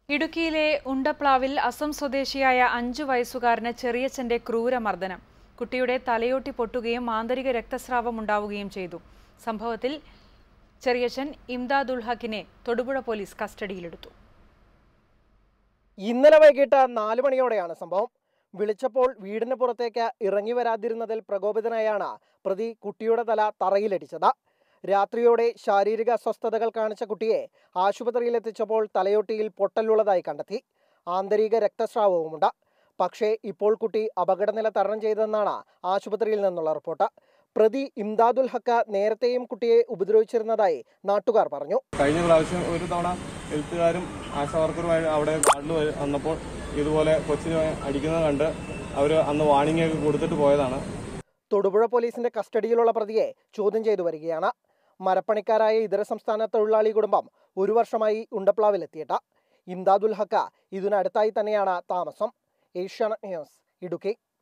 ഇടുക്കിയിലെ ഉണ്ടപ്ലാവിൽ അസം സ്വദേശിയായ അഞ്ചു വയസ്സുകാരന് ചെറിയച്ഛന്റെ ക്രൂരമർദ്ദനം കുട്ടിയുടെ തലയോട്ടി പൊട്ടുകയും ആന്തരിക രക്തസ്രാവം ഉണ്ടാവുകയും ചെയ്തു സംഭവത്തിൽ ചെറിയച്ഛൻ ഇംദാദുൽ ഹക്കിനെ തൊടുപുഴ പോലീസ് കസ്റ്റഡിയിലെടുത്തു ഇന്നലെ വൈകിട്ട് നാലു മണിയോടെയാണ് സംഭവം വിളിച്ചപ്പോൾ വീടിന് പുറത്തേക്ക് ഇറങ്ങി വരാതിരുന്നതിൽ പ്രകോപിതനായാണ് പ്രതി കുട്ടിയുടെ തല തറയിലടിച്ചത് രാത്രിയോടെ ശാരീരിക അസ്വസ്ഥതകൾ കാണിച്ച കുട്ടിയെ ആശുപത്രിയിൽ എത്തിച്ചപ്പോൾ തലയൊട്ടിയിൽ പൊട്ടലുള്ളതായി കണ്ടെത്തി ആന്തരിക രക്തസ്രാവവുമുണ്ട് പക്ഷേ ഇപ്പോൾ കുട്ടി അപകടനില തരണം ചെയ്തെന്നാണ് ആശുപത്രിയിൽ നിന്നുള്ള റിപ്പോർട്ട് പ്രതി ഇംദാദുൽ ഹക്ക് നേരത്തെയും കുട്ടിയെ ഉപദ്രവിച്ചിരുന്നതായി നാട്ടുകാർ പറഞ്ഞു കഴിഞ്ഞ പ്രാവശ്യം ഒരു തവണ എഴുത്തുകാരും ആശാവർക്കറുമായി അവിടെ വാർഡിൽ വ- വന്നപ്പോൾ ഇതുപോലെ കൊച്ചിനെ അടിക്കുന്നത് കണ്ട് അവർ അന്ന് വാണിംഗ് ഒക്കെ കൊടുത്തിട്ട് പോയതാണ് തൊടുപുഴ പോലീസിന്റെ കസ്റ്റഡിയിലുള്ള പ്രതിയെ ചോദ്യം ചെയ്തു വരികയാണ് മരപ്പണിക്കാരായ ഇതര സംസ്ഥാന തൊഴിലാളി കുടുംബം ഒരു വർഷമായി ഉണ്ടപ്ലാവിലെത്തിയിട്ട് ഇംദാദുൽ ഹക്ക ഇതിനടുത്തായി തന്നെയാണ് താമസം ഏഷ്യാനെറ്റ് ന്യൂസ് ഇടുക്കി